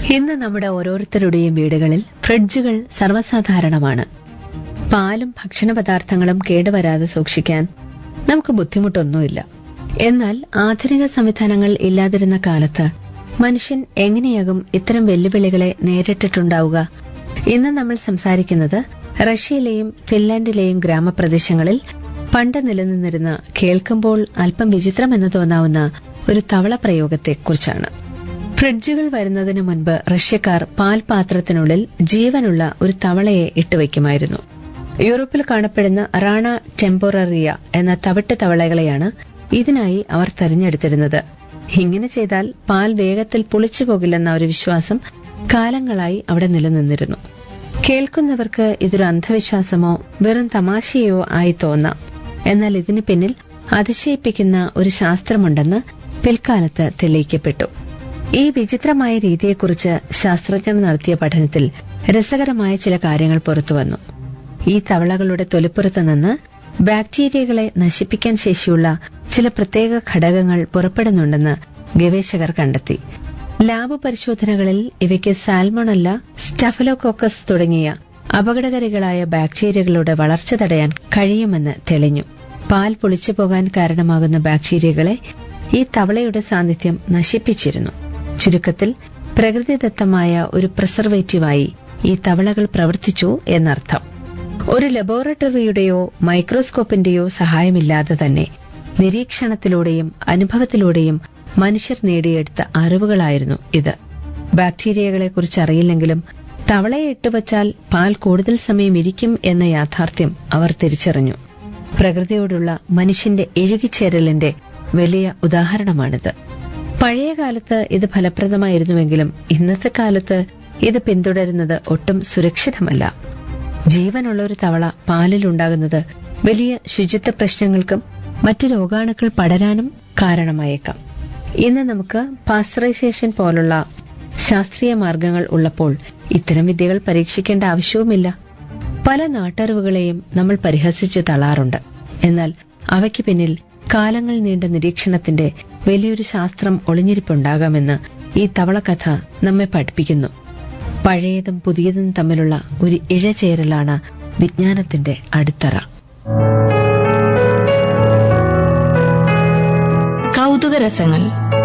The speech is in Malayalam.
ഇന്ന് നമ്മുടെ ഓരോരുത്തരുടെയും വീടുകളിൽ ഫ്രിഡ്ജുകൾ സർവ്വസാധാരണമാണ് പാലും ഭക്ഷണ പദാർത്ഥങ്ങളും കേടുവരാതെ സൂക്ഷിക്കാൻ നമുക്ക് ബുദ്ധിമുട്ടൊന്നുമില്ല എന്നാൽ ആധുനിക സംവിധാനങ്ങൾ ഇല്ലാതിരുന്ന കാലത്ത് മനുഷ്യൻ എങ്ങനെയാകും ഇത്തരം വെല്ലുവിളികളെ നേരിട്ടിട്ടുണ്ടാവുക ഇന്ന് നമ്മൾ സംസാരിക്കുന്നത് റഷ്യയിലെയും ഫിൻലാൻഡിലെയും ഗ്രാമപ്രദേശങ്ങളിൽ പണ്ട് നിലനിന്നിരുന്ന കേൾക്കുമ്പോൾ അല്പം വിചിത്രമെന്ന് തോന്നാവുന്ന ഒരു തവള പ്രയോഗത്തെക്കുറിച്ചാണ് ഫ്രിഡ്ജുകൾ വരുന്നതിന് മുൻപ് റഷ്യക്കാർ പാൽപാത്രത്തിനുള്ളിൽ ജീവനുള്ള ഒരു തവളയെ ഇട്ടുവയ്ക്കുമായിരുന്നു യൂറോപ്പിൽ കാണപ്പെടുന്ന റാണ ടെമ്പോററിയ എന്ന തവിട്ട് തവളകളെയാണ് ഇതിനായി അവർ തെരഞ്ഞെടുത്തിരുന്നത് ഇങ്ങനെ ചെയ്താൽ പാൽ വേഗത്തിൽ പുളിച്ചു പോകില്ലെന്ന ഒരു വിശ്വാസം കാലങ്ങളായി അവിടെ നിലനിന്നിരുന്നു കേൾക്കുന്നവർക്ക് ഇതൊരു അന്ധവിശ്വാസമോ വെറും തമാശയോ ആയി തോന്നാം എന്നാൽ ഇതിന് പിന്നിൽ അതിശയിപ്പിക്കുന്ന ഒരു ശാസ്ത്രമുണ്ടെന്ന് പിൽക്കാലത്ത് തെളിയിക്കപ്പെട്ടു ഈ വിചിത്രമായ രീതിയെക്കുറിച്ച് ശാസ്ത്രജ്ഞർ നടത്തിയ പഠനത്തിൽ രസകരമായ ചില കാര്യങ്ങൾ പുറത്തുവന്നു ഈ തവളകളുടെ തൊലിപ്പുറത്ത് നിന്ന് ബാക്ടീരിയകളെ നശിപ്പിക്കാൻ ശേഷിയുള്ള ചില പ്രത്യേക ഘടകങ്ങൾ പുറപ്പെടുന്നുണ്ടെന്ന് ഗവേഷകർ കണ്ടെത്തി ലാബ് പരിശോധനകളിൽ ഇവയ്ക്ക് സാൽമണല്ല സ്റ്റഫലോകോക്കസ് തുടങ്ങിയ അപകടകാരികളായ ബാക്ടീരിയകളുടെ വളർച്ച തടയാൻ കഴിയുമെന്ന് തെളിഞ്ഞു പാൽ പൊളിച്ചു പോകാൻ കാരണമാകുന്ന ബാക്ടീരിയകളെ ഈ തവളയുടെ സാന്നിധ്യം നശിപ്പിച്ചിരുന്നു ചുരുക്കത്തിൽ പ്രകൃതിദത്തമായ ഒരു പ്രിസർവേറ്റീവായി ഈ തവളകൾ പ്രവർത്തിച്ചു എന്നർത്ഥം ഒരു ലബോറട്ടറിയുടെയോ മൈക്രോസ്കോപ്പിന്റെയോ സഹായമില്ലാതെ തന്നെ നിരീക്ഷണത്തിലൂടെയും അനുഭവത്തിലൂടെയും മനുഷ്യർ നേടിയെടുത്ത അറിവുകളായിരുന്നു ഇത് ബാക്ടീരിയകളെക്കുറിച്ച് അറിയില്ലെങ്കിലും തവളയെ ഇട്ടുവച്ചാൽ പാൽ കൂടുതൽ സമയം ഇരിക്കും എന്ന യാഥാർത്ഥ്യം അവർ തിരിച്ചറിഞ്ഞു പ്രകൃതിയോടുള്ള മനുഷ്യന്റെ എഴുകിച്ചേരലിന്റെ വലിയ ഉദാഹരണമാണിത് പഴയ കാലത്ത് ഇത് ഫലപ്രദമായിരുന്നുവെങ്കിലും ഇന്നത്തെ കാലത്ത് ഇത് പിന്തുടരുന്നത് ഒട്ടും സുരക്ഷിതമല്ല ജീവനുള്ള ഒരു തവള പാലിലുണ്ടാകുന്നത് വലിയ ശുചിത്വ പ്രശ്നങ്ങൾക്കും മറ്റു രോഗാണുക്കൾ പടരാനും കാരണമായേക്കാം ഇന്ന് നമുക്ക് പാസ്ചറൈസേഷൻ പോലുള്ള ശാസ്ത്രീയ മാർഗങ്ങൾ ഉള്ളപ്പോൾ ഇത്തരം വിദ്യകൾ പരീക്ഷിക്കേണ്ട ആവശ്യവുമില്ല പല നാട്ടറിവുകളെയും നമ്മൾ പരിഹസിച്ച് തള്ളാറുണ്ട് എന്നാൽ അവയ്ക്ക് പിന്നിൽ കാലങ്ങൾ നീണ്ട നിരീക്ഷണത്തിന്റെ വലിയൊരു ശാസ്ത്രം ഒളിഞ്ഞിരിപ്പുണ്ടാകാമെന്ന് ഈ തവളക്കഥ നമ്മെ പഠിപ്പിക്കുന്നു പഴയതും പുതിയതും തമ്മിലുള്ള ഒരു ഇഴചേരലാണ് വിജ്ഞാനത്തിന്റെ അടിത്തറ കൗതുക രസങ്ങൾ